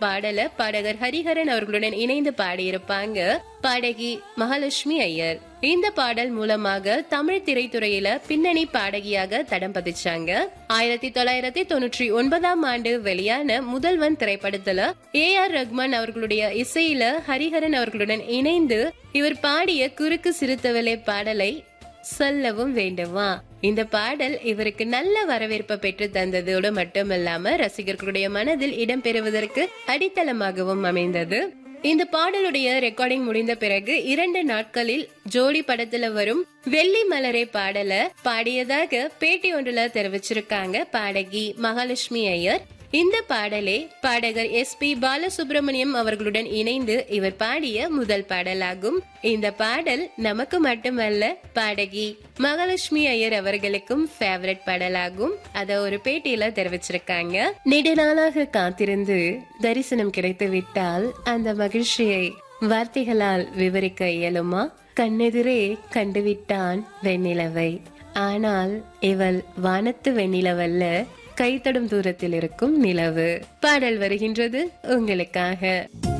பாடல பாடகர் ஹரிஹரன் அவர்களுடன் இணைந்து பாடியிருப்பாங்க பாடகி மகாலட்சுமி ஐயர் இந்த பாடல் மூலமாக தமிழ் திரைத்துறையில பின்னணி பாடகியாக தடம் பதிச்சாங்க ஆயிரத்தி தொள்ளாயிரத்தி தொண்ணூற்றி ஒன்பதாம் ஆண்டு வெளியான முதல்வன் திரைப்படத்துல ஏ ஆர் ரஹ்மான் அவர்களுடைய இசையில ஹரிஹரன் அவர்களுடன் இணைந்து இவர் பாடிய குறுக்கு சிறுத்தவளை பாடலை சொல்லவும் வேண்டுமா இந்த பாடல் இவருக்கு நல்ல வரவேற்பை பெற்று தந்ததோடு மட்டுமல்லாம ரசிகர்களுடைய மனதில் இடம்பெறுவதற்கு அடித்தளமாகவும் அமைந்தது இந்த பாடலுடைய ரெக்கார்டிங் முடிந்த பிறகு இரண்டு நாட்களில் ஜோடி படத்துல வரும் வெள்ளி மலரே பாடல பாடியதாக பேட்டி ஒன்றுல தெரிவிச்சிருக்காங்க பாடகி மகாலட்சுமி ஐயர் இந்த பாடலே பாடகர் எஸ் பி பாலசுப்ரமணியம் அவர்களுடன் இணைந்து இவர் பாடிய முதல் பாடலாகும் இந்த பாடல் நமக்கு மட்டுமல்ல பாடகி மகாலட்சுமி ஐயர் அவர்களுக்கும் ஃபேவரட் பாடலாகும் அத ஒரு பேட்டியில தெரிவிச்சிருக்காங்க நெடுநாளாக காத்திருந்து தரிசனம் கிடைத்து விட்டால் அந்த மகிழ்ச்சியை வார்த்தைகளால் விவரிக்க இயலுமா கண்ணெதிரே கண்டுவிட்டான் வெண்ணிலவை ஆனால் இவள் வானத்து வெண்ணிலவல்ல கைத்தடும் தூரத்தில் இருக்கும் நிலவு பாடல் வருகின்றது உங்களுக்காக